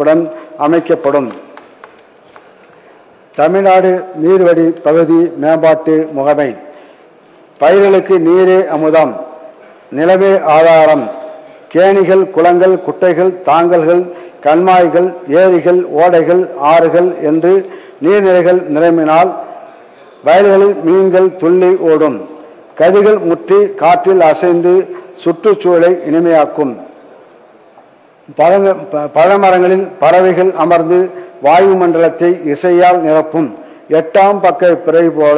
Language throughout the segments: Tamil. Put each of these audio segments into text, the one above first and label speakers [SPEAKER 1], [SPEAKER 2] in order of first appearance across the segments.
[SPEAKER 1] கண்காணிப்புடன் அமைக்கப்படும் தமிழ்நாடு நீர்வழி பகுதி மேம்பாட்டு முகமை பயிர்களுக்கு நீரே அமுதம் நிலவே ஆதாரம் கேணிகள் குளங்கள் குட்டைகள் தாங்கல்கள் கண்மாய்கள் ஏரிகள் ஓடைகள் ஆறுகள் என்று நீர்நிலைகள் நிரம்பினால் வயல்களில் மீன்கள் துள்ளி ஓடும் கதிர்கள் முற்றி காற்றில் அசைந்து சுற்றுச்சூழலை இனிமையாக்கும் பழங்க- ப- பழமரங்களில் பறவைகள் அமர்ந்து வாயுமண்டலத்தை இசையால் நிரப்பும் எட்டாம் பக்க பிறை போல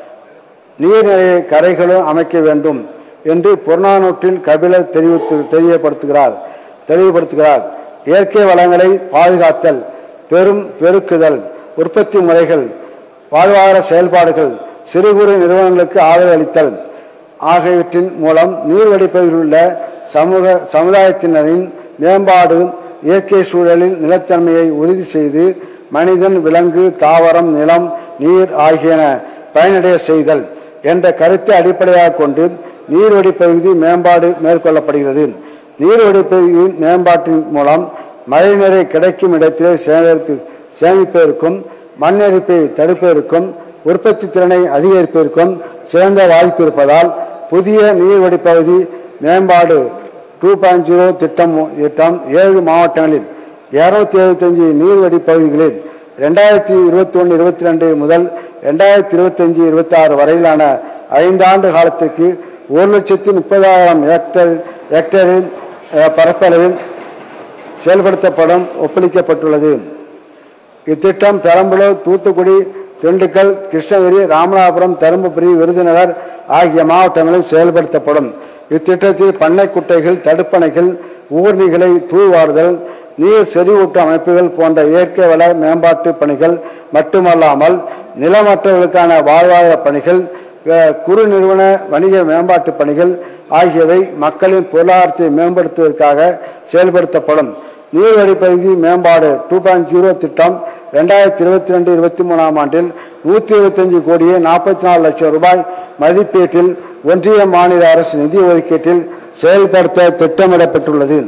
[SPEAKER 1] நீர்நிலையை கரைகளும் அமைக்க வேண்டும் என்று புறநானூற்றில் கபிலர் தெரிவித்து தெரியப்படுத்துகிறார் தெளிவுபடுத்துகிறார் இயற்கை வளங்களை பாதுகாத்தல் பெரும் பெருக்குதல் உற்பத்தி முறைகள் வாழ்வாதார செயல்பாடுகள் சிறு குறு நிறுவனங்களுக்கு ஆதரவு அளித்தல் ஆகியவற்றின் மூலம் நீர்வடிப்பதில் உள்ள சமூக சமுதாயத்தினரின் மேம்பாடு இயற்கை சூழலில் நிலத்தன்மையை உறுதி செய்து மனிதன் விலங்கு தாவரம் நிலம் நீர் ஆகியன பயனடைய செய்தல் என்ற கருத்தை அடிப்படையாக கொண்டு நீர்வடிப்பகுதி மேம்பாடு மேற்கொள்ளப்படுகிறது நீர்வடிப்பகுதியின் மேம்பாட்டின் மூலம் மழைநீரை கிடைக்கும் இடத்திலே சேகரிப்பு சேமிப்பதற்கும் மண்ணெரிப்பை தடுப்பதற்கும் உற்பத்தி திறனை அதிகரிப்பதற்கும் சிறந்த வாய்ப்பு இருப்பதால் புதிய நீர்வடிப்பகுதி மேம்பாடு டூ பாயிண்ட் ஜீரோ திட்டம் திட்டம் ஏழு மாவட்டங்களில் இருநூத்தி எழுபத்தஞ்சு நீர்வடி பகுதிகளில் ரெண்டாயிரத்தி இருபத்தி ஒன்று இருபத்தி ரெண்டு முதல் ரெண்டாயிரத்தி இருபத்தஞ்சு இருபத்தி ஆறு வரையிலான ஐந்தாண்டு காலத்திற்கு ஒரு லட்சத்தி முப்பதாயிரம் ஹெக்டர் ஹெக்டரில் அஹ், பரப்பளவில் செயல்படுத்தப்படும் ஒப்பளிக்கப்பட்டுள்ளது இத்திட்டம் பெரம்பலூர் தூத்துக்குடி திண்டுக்கல் கிருஷ்ணகிரி ராமநாதபுரம் தருமபுரி விருதுநகர் ஆகிய மாவட்டங்களில் செயல்படுத்தப்படும் இத்திட்டத்தில் பண்ணை குட்டைகள் தடுப்பணைகள் ஊர்நிகளை தூர்வாறுதல் நீர் செறிவூட்டு அமைப்புகள் போன்ற இயற்கை வள மேம்பாட்டு பணிகள் மட்டுமல்லாமல் நிலமற்றவர்களுக்கான வாழ்வாதார பணிகள் அஹ், குறு நிறுவன வணிக மேம்பாட்டு பணிகள் ஆகியவை மக்களின் பொருளாதாரத்தை மேம்படுத்துவதற்காக செயல்படுத்தப்படும் நீர்வழிப்பகுதி மேம்பாடு டூ பாயிண்ட் ஜீரோ திட்டம் ரெண்டாயிரத்தி இருபத்தி ரெண்டு இருபத்தி மூணாம் ஆண்டில் நூற்றி இருபத்தஞ்சு கோடியே நாற்பத்தி நாலு லட்சம் ரூபாய் மதிப்பீட்டில் ஒன்றிய மாநில அரசு நிதி ஒதுக்கீட்டில் செயல்படுத்த திட்டமிடப்பட்டுள்ளது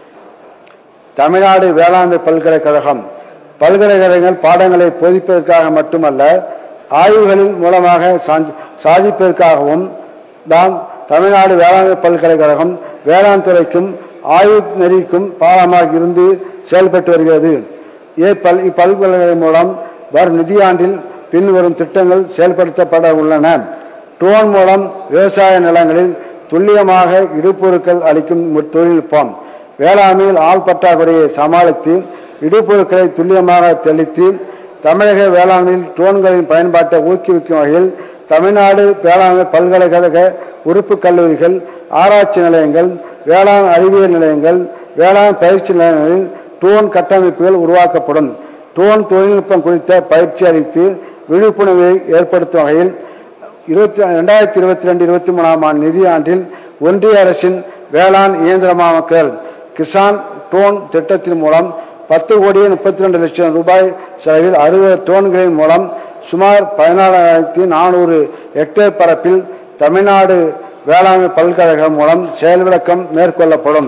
[SPEAKER 1] தமிழ்நாடு வேளாண்மை பல்கலைக்கழகம் பல்கலைக்கழகங்கள் பாடங்களை போதிப்பதற்காக மட்டுமல்ல ஆய்வுகளின் மூலமாக சாந்தி- சாதிப்பதற்காகவும் தான் தமிழ்நாடு வேளாண்மை பல்கலைக்கழகம் வேளாண் துறைக்கும் ஆய்வு நெறிக்கும் பாலமாக இருந்து செயல்பட்டு வருகிறது இப்பல் இப்பல்கலைக்கழகம் மூலம் வரும் நிதியாண்டில் பின்வரும் திட்டங்கள் செயல்படுத்தப்பட உள்ளன ட்ரோன் மூலம் விவசாய நிலங்களில் துல்லியமாக இடுபொருட்கள் அளிக்கும் ஒரு தொழில்நுட்பம் வேளாண்மையில் ஆள் பற்றாக்குறையை சமாளித்து இடுபொருட்களை துல்லியமாக தெளித்து தமிழக வேளாண்மையில் ட்ரோன்களின் பயன்பாட்டை ஊக்குவிக்கும் வகையில் தமிழ்நாடு வேளாண்மை பல்கலைக்கழக உறுப்பு கல்லூரிகள் ஆராய்ச்சி நிலையங்கள் வேளாண் அறிவியல் நிலையங்கள் வேளாண் பயிற்சி நிலையங்களில் ட்ரோன் கட்டமைப்புகள் உருவாக்கப்படும் ட்ரோன் தொழில்நுட்பம் குறித்த பயிற்சி அளித்து விழிப்புணர்வை ஏற்படுத்தும் வகையில் இருபத்தி ரெண்டாயிரத்தி இருபத்தி ரெண்டு இருபத்தி மூணாம் ஆண்டு நிதியாண்டில் ஒன்றிய அரசின் வேளாண் இயந்திரமயமாக்கல் கிசான் ட்ரோன் திட்டத்தின் மூலம் பத்து கோடியே முப்பத்தி ரெண்டு லட்சம் ரூபாய் செலவில் அறுபது ட்ரோன்களின் மூலம் சுமார் பதினாலாயிரத்தி நானூறு ஹெக்டேர் பரப்பில் தமிழ்நாடு வேளாண்மை பல்கலைக்கழகம் மூலம் செயல்விளக்கம் மேற்கொள்ளப்படும்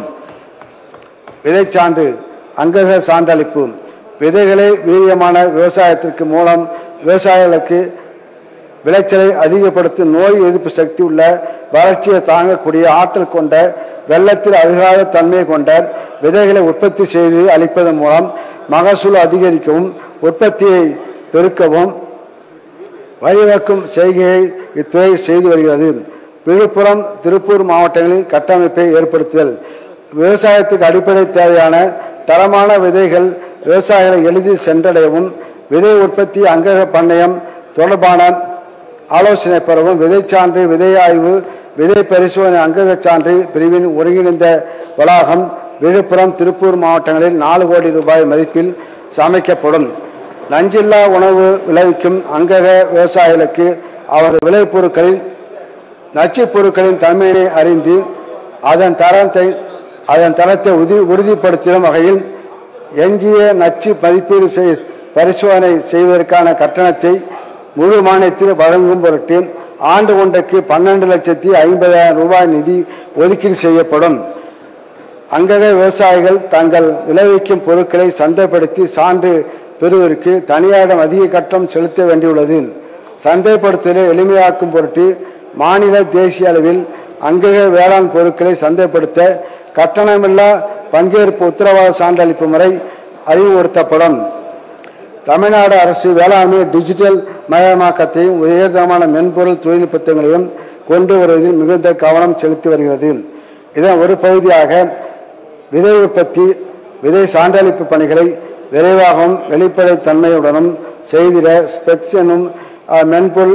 [SPEAKER 1] விதைச்சான்று அங்கக சான்றளிப்பு விதைகளை வீரியமான விவசாயத்திற்கு மூலம் விவசாயிகளுக்கு விளைச்சலை அதிகப்படுத்தும் நோய் எதிர்ப்பு சக்தி உள்ள வறட்சியை தாங்கக்கூடிய ஆற்றல் கொண்ட வெள்ளத்தில் அழுகாத தன்மை கொண்ட விதைகளை உற்பத்தி செய்து அளிப்பதன் மூலம் மகசூல் அதிகரிக்கவும் உற்பத்தியை பெருக்கவும் வழிவகுக்கும் செய்கையை இத்துறை செய்து வருகிறது விழுப்புரம் திருப்பூர் மாவட்டங்களில் கட்டமைப்பை ஏற்படுத்துதல் விவசாயத்துக்கு அடிப்படை தேவையான தரமான விதைகள் விவசாயிகளை எளிதில் சென்றடையவும் விதை உற்பத்தி அங்கக பண்ணையம் தொடர்பான ஆலோசனை பெறவும் விதைச்சான்று விதை ஆய்வு விதை பரிசோதனை அங்ககச் சான்று பிரிவின் ஒருங்கிணைந்த வளாகம் விழுப்புரம் திருப்பூர் மாவட்டங்களில் நாலு கோடி ரூபாய் மதிப்பில் சமைக்கப்படும் நஞ்சில்லா உணவு விளைவிக்கும் அங்கக விவசாயிகளுக்கு அவரது விளைபொருட்களில் நச்சுப் பொருட்களின் தன்மையினை அறிந்து அதன் தரத்தை அதன் தரத்தை உறுதி உறுதிப்படுத்தும் வகையில் எஞ்சிய நச்சு மதிப்பீடு செய் பரிசோதனை செய்வதற்கான கட்டணத்தை முழு மானியத்தில் வழங்கும் பொருட்டு ஆண்டு ஒன்றுக்கு பன்னெண்டு லட்சத்தி ஐம்பதாயிரம் ரூபாய் நிதி ஒதுக்கீடு செய்யப்படும் அங்கக விவசாயிகள் தங்கள் விளைவிக்கும் பொருட்களை சந்தைப்படுத்தி சான்று பெறுவதற்கு தனியாரிடம் அதிக கட்டணம் செலுத்த வேண்டியுள்ளது சந்தைப்படுத்தலை எளிமையாக்கும் பொருட்டு மாநில தேசிய அளவில் அங்கக வேளாண் பொருட்களை சந்தைப்படுத்த கட்டணமில்லா பங்கேற்பு உத்தரவாத சான்றளிப்பு முறை அறிவுறுத்தப்படும் தமிழ்நாடு அரசு வேளாண்மை டிஜிட்டல் மயமாக்கத்தையும் உயர்தரமான மென்பொருள் தொழில்நுட்பங்களையும் கொண்டு வருவதில் மிகுந்த கவனம் செலுத்தி வருகிறது இதன் ஒரு பகுதியாக விதை உற்பத்தி விதை சான்றளிப்பு பணிகளை விரைவாகவும் வெளிப்படைத்தன்மையுடனும் செய்திட ஸ்பெக்ஸ் எனும் அஹ், மென்பொருள்